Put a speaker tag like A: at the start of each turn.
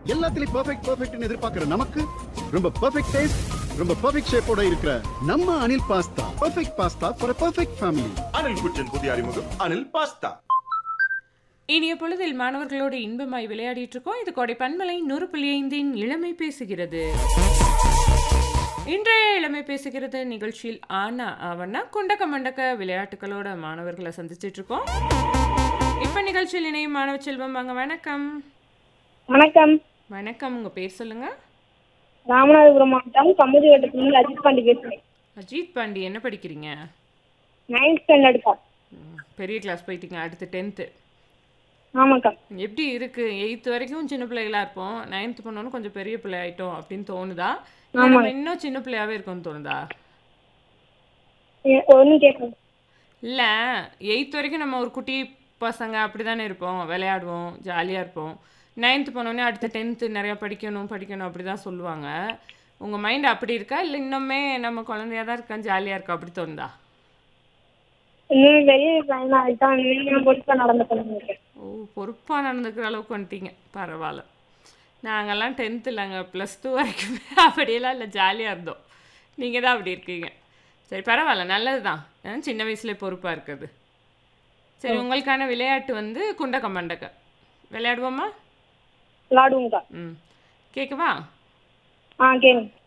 A: எல்லாத்துலயும் பெர்ஃபெக்ட் பெர்ஃபெக்ட்னு எதிர்பார்க்கிற நமக்கு ரொம்ப பெர்ஃபெக்ட் டேஸ்ட் ரொம்ப பெர்ஃபெக்ட் ஷேப்போட இருக்கிற நம்ம Anil pasta perfect pasta for perfect family
B: Anil kitchen புதிய அறிமுகம் அனில் பாஸ்தா
C: இனிய பொழுதில் மாணவர்களோடு இன்பமாய் விளையாடிட்டு இருக்கோம் இது கொடை பன்மலை நூறு புள்ளி ஐந்தின் இளமை பேசுகிறது இன்றைய இளமை பேசுகிறது நிகழ்ச்சியில் ஆனா அவனா குண்டக்க மண்டக்க விளையாட்டுகளோட மாணவர்களை சந்திச்சிட்டு இருக்கோம் இப்ப நிகழ்ச்சியில் இணையும் மாணவ செல்வம் வாங்க வணக்கம்
D: வணக்கம்
C: வணக்கம் உங்க பேர் சொல்லுங்க
D: ராமநாதபுரம் மாவட்டம் கமுதி வட்டத்திலிருந்து அஜித் பாண்டி பேசுறேன்
C: அஜித் பாண்டி என்ன படிக்கிறீங்க
D: நைன்த் ஸ்டாண்டர்டுக்கா
C: ம், பெரிய கிளாஸ் போயிட்டீங்க அடுத்து டென்த்து
D: ஆமாக்கா
C: எப்படி இருக்கு எயித்து வரைக்கும் சின்ன பிள்ளைகளா இருப்போம் நைன்த் பண்ணோன்னு கொஞ்சம் பெரிய பிள்ளை ஆயிட்டோம் அப்படின்னு தோணுதா இல்ல நம்ம இன்னும் சின்ன பிள்ளையாவே இருக்கோம்னு தோணுதா
D: ஒன்றும் கேட்கல
C: இல்ல எயித் வரைக்கும் நம்ம ஒரு குட்டி பசங்க அப்படிதானே இருப்போம் விளையாடுவோம் ஜாலியா இருப்போம் நைன்த் போனோடனே அடுத்து டென்த்து நிறைய படிக்கணும் படிக்கணும் அப்படிதான் சொல்லுவாங்க உங்க மைண்ட் அப்படி இருக்கா இல்ல இன்னுமே நம்ம குழந்தையா தான் இருக்கா ஜாலியா இருக்கா அப்படி தோணுதா
D: இன்னும் பெரிய பையனா ஆகிட்டான் இன்னும் பொறுப்பாக நடந்து பண்ணிருக்கேன்
C: ஓ பொறுப்பாக நடந்துக்கிற அளவுக்கு வந்துட்டீங்க பரவாயில்ல நாங்கெல்லாம் டென்த்து இல்லைங்க ப்ளஸ் டூ வரைக்குமே அப்படியெல்லாம் இல்லை ஜாலியாக இருந்தோம் நீங்கள் தான் அப்படி இருக்கீங்க சரி பரவாயில்ல நல்லது தான் சின்ன வயசுல பொறுப்பாக இருக்குது சரி உங்களுக்கான விளையாட்டு வந்து குண்டக்க மண்டக்க விளையாடுவோமா
D: விளாடுவோங்க்கா
C: ம் கேட்கவா
D: ஆ கேளுங்க